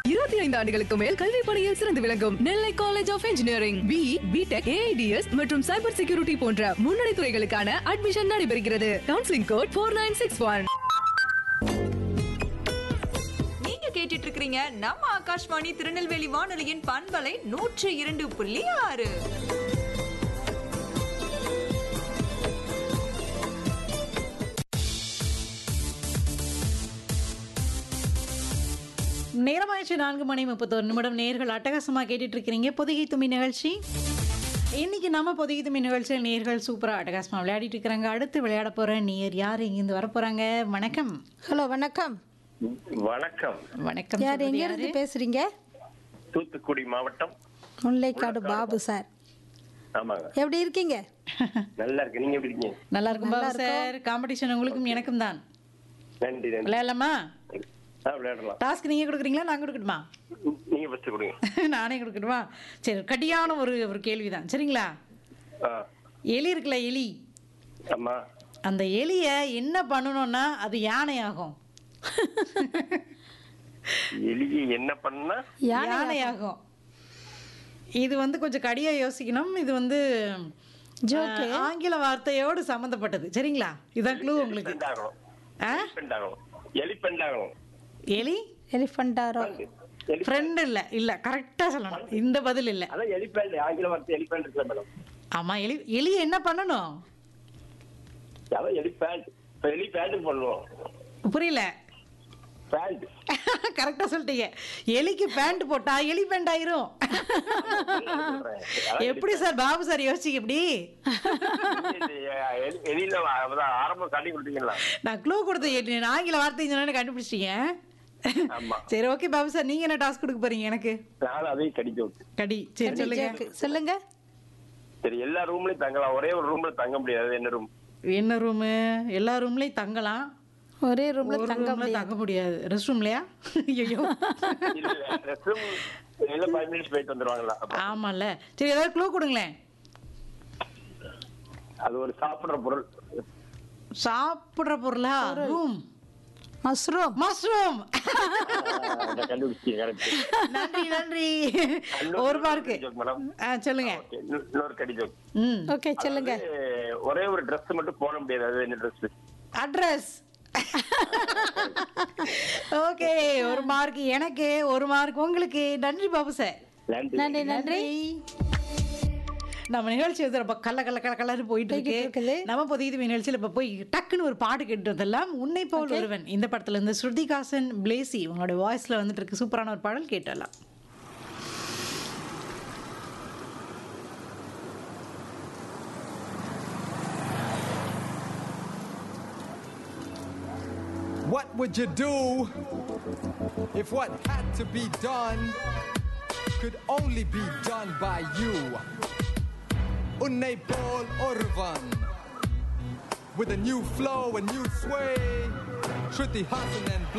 இருபத்தி ஐந்து ஆண்டுகளுக்கு மேல் கல்வி பணியில் சிறந்து விளங்கும் Nellai college of engineering B BTech AIDS மற்றும் சைபர் செக்யூரிட்டி போன்ற முன்னணி துறைகளுக்கான அட்மிஷன் நடைபெறுகிறது counselling code four nine six one நீங்க கேட்டுட்டு இருக்கிறீங்க நம்ம ஆகாஷ்வாணி திருநெல்வேலி வானொலியின் பண்பலை நூற்று இரண்டு புள்ளி ஆறு நேரமாயிடுச்சு நான்கு மணி முப்பத்தொரு நிமிடம் நேர்கள் அட்டகாசமாக கேட்டுட்டு இருக்கிறீங்க பொதிகை தும்மி நிகழ்ச்சி இன்னைக்கு நம்ம பொதிகை தும்மி நிகழ்ச்சியில் நேர்கள் சூப்பராக அட்டகாசமாக விளையாடிட்டு இருக்கிறாங்க அடுத்து விளையாட போகிற நேர் யார் இங்கேருந்து வர போகிறாங்க வணக்கம் ஹலோ வணக்கம் வணக்கம் வணக்கம் யார் சொல்றது எங்க யாரு? இருந்து பேசுறீங்க தூத்துக்குடி மாவட்டம் முல்லைக்காடு பாபு சார் ஆமாங்க எப்படி இருக்கீங்க நல்லா இருக்கு நீங்க எப்படி இருக்கீங்க நல்லா இருக்கும் பாபு சார் காம்படிஷன் உங்களுக்கும் எனக்கும் தான் நன்றி நன்றி விளையாடலாமா ஆ விளையாடலாம் டாஸ்க் நீங்கள் கொடுக்குறீங்களா நான் கொடுக்கட்டுமா நீங்க ஃபர்ஸ்ட் கொடுங்க நானே கொடுக்கட்டுமா சரி கடியான ஒரு ஒரு கேள்வி தான் சரிங்களா ஆ எலி இருக்குல்ல எலி ஆமா அந்த எலியை என்ன பண்ணணும்னா அது யானையாகும் எலியை என்ன பண்ணா யானையாகும் இது வந்து கொஞ்சம் கடியா யோசிக்கணும் இது வந்து ஜோக்கு. ஆஹ், ஆங்கில வார்த்தையோடு சம்மந்தப்பட்டது சரிங்களா இதான் க்ளூ உங்களுக்கு எலிபெண்ட் ஆகணும் ஆ? எலிபெண்ட் ஆகணும் எலிபெண்ட் ஆகணும் எலி எலிஃபண்டாரோ எலி ஃப்ரெண்ட் இல்ல இல்ல கரெக்டா சொல்லணும் இந்த பதில் இல்ல அதான் எலிபெண்ட் ஆங்கில வார்த்தை எலிபெண்ட் இருக்குல்ல மேடம் ஆமா எலி எலி என்ன பண்ணணும் அதான் எலிபேண்ட் இப்போ எலிபேண்ட் பண்ணுவோம் புரியல பேண்ட் கரெக்டா சொல்லிட்டீங்க எலிக்கு பேண்ட் போட்டா எலி பேண்ட் ஆயிரும் எப்படி சார் பாபு சார் யோசிச்சு எப்படி எலியில அதான் ஆரம்பம் காட்டி கொடுத்தீங்களா நான் க்ளூ கொடுத்து எட்டு- ஆங்கில வார்த்தை சொன்னேன்னு கண்டுபிடிச்சிட்டீங்க ஆமா சரி ஓகே பாபு சார் நீங்க என்ன டாஸ்க் கொடுக்க போறீங்க எனக்கு நானும் அதையும் கடிக்க விட்டு கடி சரி சொல்லுங்க ஜோக்கு. சொல்லுங்க சரி எல்லா ரூம்லயும் தங்கலாம் ஒரே ஒரு ரூம்ல தங்க முடியாது என்ன ரூம் என்ன ரூமு எல்லா ரூம்லயும் தங்கலாம் ஒரே ரூம்ல ஒரு தங்க ரூம்ல தங்க முடியாது ரெஸ்ட் ரூம்லயா ஐயோ இல்ல ரெஸ்ட்ரூம் இல்ல ஃபைவ் மினிட்ஸ் போயிட்டு வந்துருவாங்களா அப்ப ஆமால்ல சரி ஏதாவது க்ளூ கொடுங்களேன் அது ஒரு சாப்பிடுற பொருள் சாப்பிடுற பொருளா ரூம் மஷ்ரூம் மஷ்ரூம் அதை கண்டுபிடிச்சீங்க correct. நன்றி நன்றி இன்னொரு ஒரு மார்க்கு joke madam. ஆ சொல்லுங்க Okay, இன்னொ- இன்னொரு கடி joke. ம் ஓகே சொல்லுங்க அதாவது, ஒரே ஒரு Dress மட்டும் போட முடியாது அது என்ன ட்ரெஸ் அட்ரஸ் ஓகே ஒரு மார்க் எனக்கு ஒரு மார்க் உங்களுக்கு நன்றி பாபு சார் நன்றி நன்றி நன்றி நம்ம நிகழ்ச்சி வந்து ரொம்ப கல்ல கல்ல கல்ல கலர் போயிட்டு போய்கிட்டு இருக்கு இருக்குது. நம்ம புதிய நிகழ்ச்சியில் இப்போ போய் டக்குன்னு ஒரு பாட்டு கேட்டு வந்தெல்லாம் உன்னை போல் ஒருவன் இந்த படத்துல இருந்து ஸ்ருதிகாசன் பிளேசி உங்களோட வாய்ஸ்ல வந்துட்டு இருக்கு சூப்பரான ஒரு பாடல் கேட்டலாம் What would you do if what had to be done could only be done by you? Unnay Paul Orvan with a new flow, a new sway. Shruti Hassan and